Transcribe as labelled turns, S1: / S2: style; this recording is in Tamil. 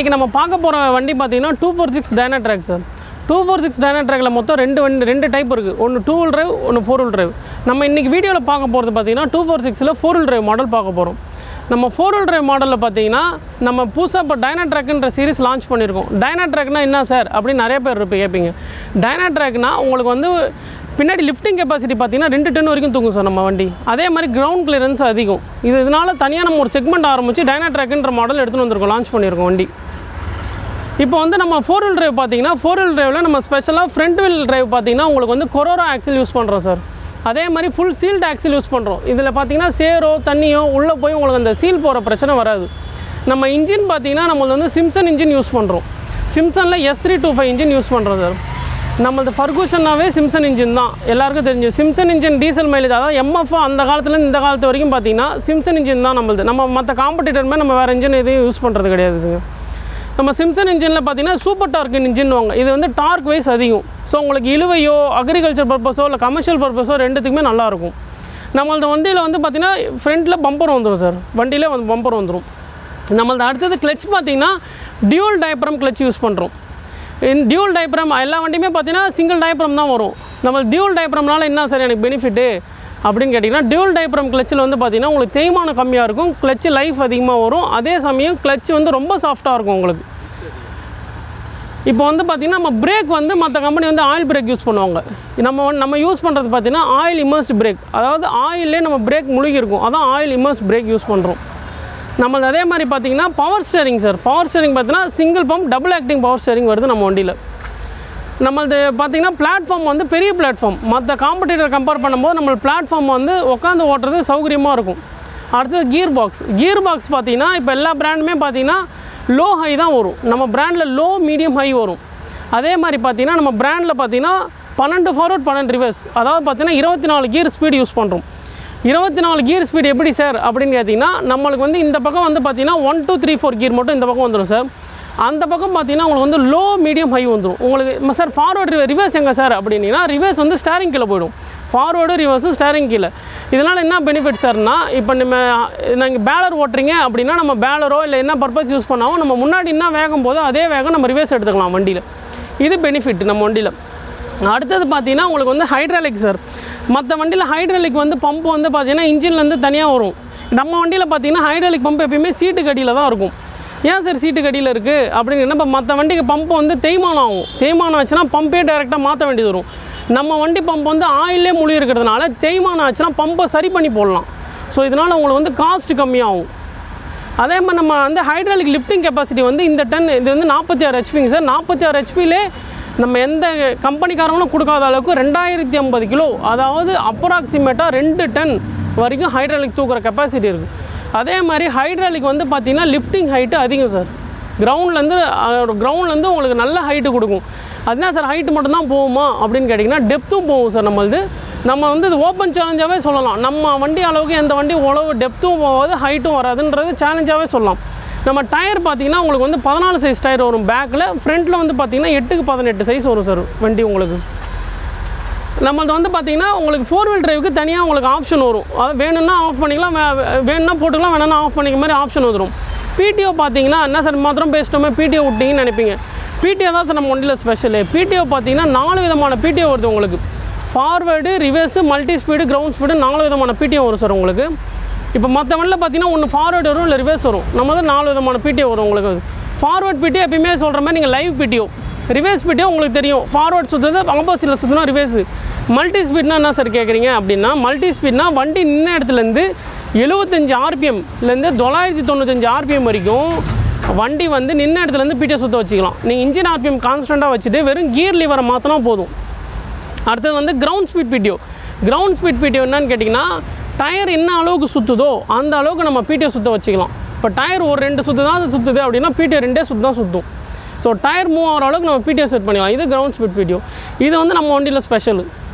S1: இன்றைக்கி நம்ம பார்க்க போகிற வண்டி பார்த்தீங்கன்னா two four six Dyna track sir two four six Dyna ட்ராக்கில் மொத்தம் ரெண்டு வண்டி ரெண்டு டைப் இருக்குது ஒன்று டூ வீல் டிரைவ் ஒன்று ஃபோர் வீல் டிரைவ் நம்ம இன்றைக்கி வீடியோவில் பார்க்க போகிறது பார்த்தீங்கன்னா டூ ஃபோர் சிக்ஸில் ஃபோர் வீல் டிரைவ் மாடல் பார்க்க போகிறோம் நம்ம ஃபோர் வீல் டிரைவ் மாடலில் பார்த்தீங்கன்னா நம்ம புதுசாக இப்போ டைனா ட்ராக்ன்ற சீரிஸ் லான்ச் பண்ணியிருக்கோம் டைனா ட்ராக்னா என்ன சார் அப்படின்னு நிறைய பேர் இருப்ப கேட்பீங்க டைனா ட்ராக்னா உங்களுக்கு வந்து பின்னாடி லிஃப்டிங் கெப்பாசிட்டி பார்த்தீங்கன்னா ரெண்டு டன் வரைக்கும் தூக்கும் சார் நம்ம வண்டி அதே மாதிரி கிரவுண்ட் கிளியரன்ஸ் அதிகம் இது இதனால் தனியாக நம்ம ஒரு செக்மெண்ட் ஆரம்பித்து டைனா ட்ராக்ன்ற மாடல் எடுத்துகிட்டு வந்திருக்கோம் லான்ச் பண்ணியிருக்கோம் வண்டி இப்போ வந்து நம்ம ஃபோர் வீல் டிரைவ் பார்த்தீங்கன்னா ஃபோர் வீல் டிரைவில் நம்ம ஸ்பெஷலாக ஃப்ரண்ட் வீல் டிரைவ் பார்த்தீங்கன்னா உங்களுக்கு வந்து கொரோரா ஆக்சில் யூஸ் பண்ணுறோம் சார் அதே மாதிரி ஃபுல் சீல்டு ஆக்சில் யூஸ் பண்ணுறோம் இதில் பார்த்தீங்கன்னா சேரோ தண்ணியோ உள்ளே போய் உங்களுக்கு அந்த சீல் போகிற பிரச்சனை வராது நம்ம இன்ஜின் பார்த்தீங்கன்னா நம்மளது வந்து சிம்சன் இன்ஜின் யூஸ் பண்ணுறோம் சிம்சனில் S three two five engine use பண்ணுறோம் சார் நம்மளது ஃபர்கூஷனாவே சிம்சன் இன்ஜின் தான் எல்லாருக்கும் தெரிஞ்சு சிம்சன் இன்ஜின் டீசல் மைலேஜ் அதாவது எம்எஃப் அந்த காலத்துலேருந்து இந்த காலத்து வரைக்கும் பார்த்தீங்கன்னா சிம்சன் இன்ஜின் தான் நம்மளது நம்ம மற்ற காம்படிட்டர் மாதிரி நம்ம வேறு இன்ஜின் எதையும் யூஸ் பண்ணுறது கிடையாதுங்க நம்ம சிம்சன் இன்ஜினில் பார்த்தீங்கன்னா சூப்பர் டார்க் இன்ஜின் வாங்க இது வந்து டார்க் வைஸ் அதிகம் ஸோ உங்களுக்கு இழுவையோ அக்ரிகல்ச்சர் பர்பஸோ இல்லை கமர்ஷியல் பர்பஸோ ரெண்டுத்துக்குமே நல்லாயிருக்கும் நம்மளது வண்டியில் வந்து பார்த்திங்கன்னா ஃப்ரண்ட்டில் பம்பர் வந்துடும் சார் வண்டியிலே வந்து பம்பர் வந்துடும் நம்மளது அடுத்தது கிளச் பார்த்தீங்கன்னா டியூல் டயப்ரம் கிளச் யூஸ் பண்ணுறோம் இன் டியூல் டயப்ரம் எல்லா வண்டியுமே பார்த்தீங்கன்னா சிங்கிள் டயப்ரம் தான் வரும் நம்ம டியூல் டயப்ரம்னால என்ன சார் எனக்கு பெனிஃபிட்டு அப்படின்னு கேட்டிங்கன்னா டியூல் டயப்ரம் கிளச்சில் வந்து பார்த்தீங்கன்னா உங்களுக்கு தேய்மானம் கம்மியாக இருக்கும் கிளச்சு லைஃப் அதிகமாக வரும் அதே சமயம் கிளச் வந்து ரொம்ப சாஃப்டாக இருக்கும் உங்களுக்கு இப்போ வந்து பார்த்திங்கன்னா நம்ம பிரேக் வந்து மற்ற கம்பெனி வந்து ஆயில் பிரேக் யூஸ் பண்ணுவாங்க நம்ம வந்து நம்ம யூஸ் பண்ணுறது பார்த்திங்கன்னா ஆயில் இமர்ஸ்ட் பிரேக் அதாவது ஆயிலே நம்ம பிரேக் முழுகி இருக்கும் அதான் ஆயில் இமர்ஸ் பிரேக் யூஸ் பண்ணுறோம் நம்மளது அதே மாதிரி பார்த்தீங்கன்னா power steering sir power steering பார்த்தீங்கன்னா single pump double acting power steering வருது நம்ம வண்டியில் நம்மளது பார்த்தீங்கன்னா பிளாட்ஃபார்ம் வந்து பெரிய பிளாட்ஃபார்ம் மற்ற காம்படிட்டர் கம்பேர் பண்ணும்போது நம்ம பிளாட்ஃபார்ம் வந்து உட்காந்து ஓட்டுறது சௌகரியமாக இருக்கும் அடுத்தது கியர் பாக்ஸ் கியர் பாக்ஸ் பார்த்தீங்கன்னா இப்போ எல்லா பிராண்டுமே பார்த்தீங்கன்னா லோ ஹை தான் வரும் நம்ம பிராண்டில் லோ மீடியம் ஹை வரும் அதே மாதிரி பார்த்தீங்கன்னா நம்ம பிராண்டில் பார்த்தீங்கன்னா பன்னெண்டு ஃபார்வர்ட் பன்னெண்டு ரிவர்ஸ் அதாவது பார்த்தீங்கன்னா இருபத்தி நாலு கியர் ஸ்பீடு யூஸ் பண்ணுறோம் இருபத்தி நாலு கியர் ஸ்பீடு எப்படி சார் அப்படின்னு கேட்டிங்கன்னா நம்மளுக்கு வந்து இந்த பக்கம் வந்து பார்த்தீங்கன்னா one two three four gear மட்டும் இந்த பக்கம் வந்துடும் சார் அந்த பக்கம் பார்த்தீங்கன்னா உங்களுக்கு வந்து லோ மீடியம் ஹை வந்துடும் உங்களுக்கு சார் ஃபார்வர்டு ரிவர்ஸ் எங்கே சார் அப்படின்னா ரிவர்ஸ் வந்து ஸ்டேரிங் கீழே போயிடும் ஃபார்வர்டு ரிவர்ஸும் ஸ்டேரிங் கீழே இதனால் என்ன பெனிஃபிட் சார்னா இப்போ நம்ம நீங்கள் பேலர் ஓட்டுறீங்க அப்படின்னா நம்ம பேலரோ இல்லை என்ன பர்பஸ் யூஸ் பண்ணாலும் நம்ம முன்னாடி என்ன வேகம் போதோ அதே வேகம் நம்ம ரிவர்ஸ் எடுத்துக்கலாம் வண்டியில் இது பெனிஃபிட் நம்ம வண்டியில் அடுத்தது பார்த்தீங்கன்னா உங்களுக்கு வந்து ஹைட்ராலிக் சார் மற்ற வண்டியில் ஹைட்ராலிக் வந்து பம்ப் வந்து பார்த்தீங்கன்னா இன்ஜின்லேருந்து தனியாக வரும் நம்ம வண்டியில் பார்த்தீங்கன்னா ஹைட்ராலிக் பம்ப் எப்பயுமே சீட்டுக்கு அடியில் தான் இருக்கும் ஏன் சார் சீட்டுக்கு அடியில் இருக்குது அப்படின்னு இப்போ மற்ற வண்டிக்கு பம்ப் வந்து தேய்மானம் ஆகும் தேய்மானம் ஆச்சுன்னா பம்பே டேரெக்டாக மாற்ற வேண்டியது வரும் நம்ம வண்டி பம்ப் வந்து ஆயிலே முழி இருக்கிறதுனால தேய்மானம் ஆச்சுன்னா பம்பை சரி பண்ணி போடலாம் ஸோ இதனால் உங்களுக்கு வந்து காஸ்ட் கம்மியாகும் அதே மாதிரி நம்ம வந்து ஹைட்ராலிக் லிஃப்டிங் கெப்பாசிட்டி வந்து இந்த டன் இது வந்து நாற்பத்தி ஆறு ஹெச்பிங்க சார் நாற்பத்தி ஆறு ஹெச்பிலே நம்ம எந்த கம்பெனிக்காரங்களும் கொடுக்காத அளவுக்கு ரெண்டாயிரத்தி ஐம்பது கிலோ அதாவது அப்ராக்சிமேட்டாக ரெண்டு டன் வரைக்கும் ஹைட்ராலிக் தூக்குற கெப்பாசிட்டி இருக்குது அதே மாதிரி ஹைட்ராலிக் வந்து பார்த்திங்கன்னா லிஃப்டிங் ஹைட்டு அதிகம் சார் கிரவுண்ட்லேருந்து கிரவுண்ட்லேருந்து உங்களுக்கு நல்ல ஹைட்டு கொடுக்கும் அதுதான் சார் ஹைட்டு மட்டும்தான் போகுமா அப்படின்னு கேட்டிங்கன்னா டெப்த்தும் போகும் சார் நம்மளது நம்ம வந்து இது ஓப்பன் சேலஞ்சாகவே சொல்லலாம் நம்ம வண்டி அளவுக்கு எந்த வண்டி உழவு டெப்த்தும் போகாது ஹைட்டும் வராதுன்றது சேலஞ்சாகவே சொல்லலாம் நம்ம டயர் பார்த்தீங்கன்னா உங்களுக்கு வந்து பதினாலு சைஸ் டயர் வரும் பேக்கில் ஃப்ரண்ட்டில் வந்து பார்த்தீங்கன்னா எட்டுக்கு பதினெட்டு சைஸ் வரும் சார் வண்டி உங்களுக்கு நம்மளது வந்து பார்த்தீங்கன்னா உங்களுக்கு ஃபோர் வீல் டிரைவுக்கு தனியாக உங்களுக்கு ஆப்ஷன் வரும் அது வேணும்னா ஆஃப் பண்ணிக்கலாம் வே- வேணும்னா போட்டுக்கலாம் வேணும்னா ஆஃப் பண்ணிக்க மாதிரி ஆப்ஷன் வந்துடும் பிடிஓ பார்த்தீங்கன்னா என்ன சார் மாத்திரம் பேசிட்டோமே பிடிஓ விட்டீங்கன்னு நினைப்பீங்க பிடிஓ தான் சார் நம்ம வண்டியில் ஸ்பெஷலு பிடிஓ பார்த்தீங்கன்னா நாலு விதமான பிடிஓ வருது உங்களுக்கு forward reverse multi speed ground speed நாலு விதமான பிடிஓ வரும் சார் உங்களுக்கு இப்போ மற்ற வண்டியில் பார்த்தீங்கன்னா ஒன்று ஃபார்வேர்டு வரும் இல்லை ரிவர்ஸ் வரும் நம்ம வந்து நாலு விதமான பிடிஓ வரும் உங்களுக்கு ஃபார்வர்ட் பிடிஓ எப்பயுமே சொல்கிற மாதிரி நீங்கள் லைவ் பிடிஓ ரிவர்ஸ் பிடிஓ உங்களுக்கு தெரியும் ஃபார்வர்ட் சுற்றுறது ஆப்போசிட்டில் சுற்றினா ரிவர்ஸ் மல்டி ஸ்பீட்னா என்ன சார் கேட்குறீங்க அப்படின்னா மல்டி ஸ்பீட்னா வண்டி நின்ன இடத்துலேருந்து எழுபத்தஞ்சு ஆர்பிஎம்லேருந்து தொள்ளாயிரத்தி தொண்ணூத்தஞ்சு ஆர்பிஎம் வரைக்கும் வண்டி வந்து நின்ன இடத்துலேருந்து பிடிஓ சுற்ற வச்சுக்கலாம் நீங்கள் இன்ஜின் ஆர்பிஎம் கான்ஸ்டண்ட்டாக வச்சுட்டு வெறும் கியர் லிவரை மாற்றினா போதும் அடுத்தது வந்து ground speed PTO ground speed PTO என்னன்னு கேட்டிங்கன்னா டயர் என்ன அளவுக்கு சுற்றுதோ அந்த அளவுக்கு நம்ம பிடிஓ சுற்ற வச்சுக்கலாம் இப்போ டயர் ஒரு ரெண்டு சுற்று தான் சுற்றுது அப்படின்னா பிடிஓ ரெண்டே சுற்று தான் சுற்றும் ஸோ டயர் மூவ் ஆகிற அளவுக்கு நம்ம பிடிஓ செட் பண்ணிக்கலாம் இது கிரவுண்ட் ஸ்பீட் பிடிஓ இது வந்து நம்ம வண்டியில் ஸ்பெஷல்